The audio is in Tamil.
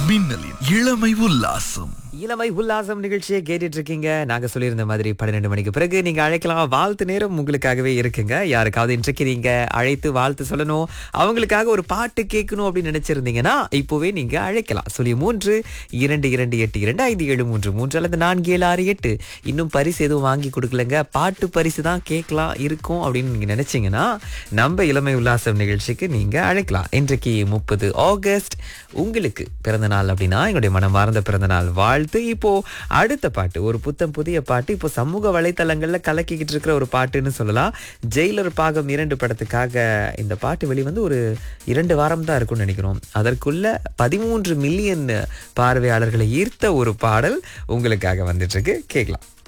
மின்னலின் இளமை உல்லாசம் இளமை உல்லாசம் நிகழ்ச்சியை கேட்டுட்டு இருக்கீங்க நாங்க சொல்லியிருந்த மாதிரி பன்னிரெண்டு மணிக்கு பிறகு நீங்க அழைக்கலாம் வாழ்த்து நேரம் உங்களுக்காகவே இருக்குங்க யாருக்காவது இன்றைக்கு நீங்க அழைத்து வாழ்த்து சொல்லணும் அவங்களுக்காக ஒரு பாட்டு கேட்கணும் அப்படின்னு நினைச்சிருந்தீங்கன்னா இப்போவே நீங்க அழைக்கலாம் சொல்லி மூன்று இரண்டு இரண்டு எட்டு இரண்டு ஐந்து ஏழு மூன்று மூன்று அல்லது நான்கு ஏழு ஆறு எட்டு இன்னும் பரிசு எதுவும் வாங்கி கொடுக்கலங்க பாட்டு பரிசு தான் கேட்கலாம் இருக்கும் அப்படின்னு நீங்க நினைச்சீங்கன்னா நம்ம இளமை உல்லாசம் நிகழ்ச்சிக்கு நீங்க அழைக்கலாம் இன்றைக்கு முப்பது ஆகஸ்ட் உங்களுக்கு பிறந்த நாள் அப்படின்னா எங்களுடைய மனமார்ந்த பிறந்த நாள் வாழ்த்து இப்போ அடுத்த பாட்டு ஒரு புத்தம் புதிய பாட்டு இப்போ சமூக வலைத்தளங்கள்ல கலக்கிக்கிட்டு இருக்கிற ஒரு பாட்டுன்னு சொல்லலாம் ஜெயிலர் பாகம் இரண்டு படத்துக்காக இந்த பாட்டு வெளிவந்து ஒரு இரண்டு வாரம் தான் இருக்கும்னு நினைக்கிறோம் அதற்குள்ள பதிமூன்று மில்லியன் பார்வையாளர்களை ஈர்த்த ஒரு பாடல் உங்களுக்காக வந்துட்டு இருக்கு கேட்கலாம்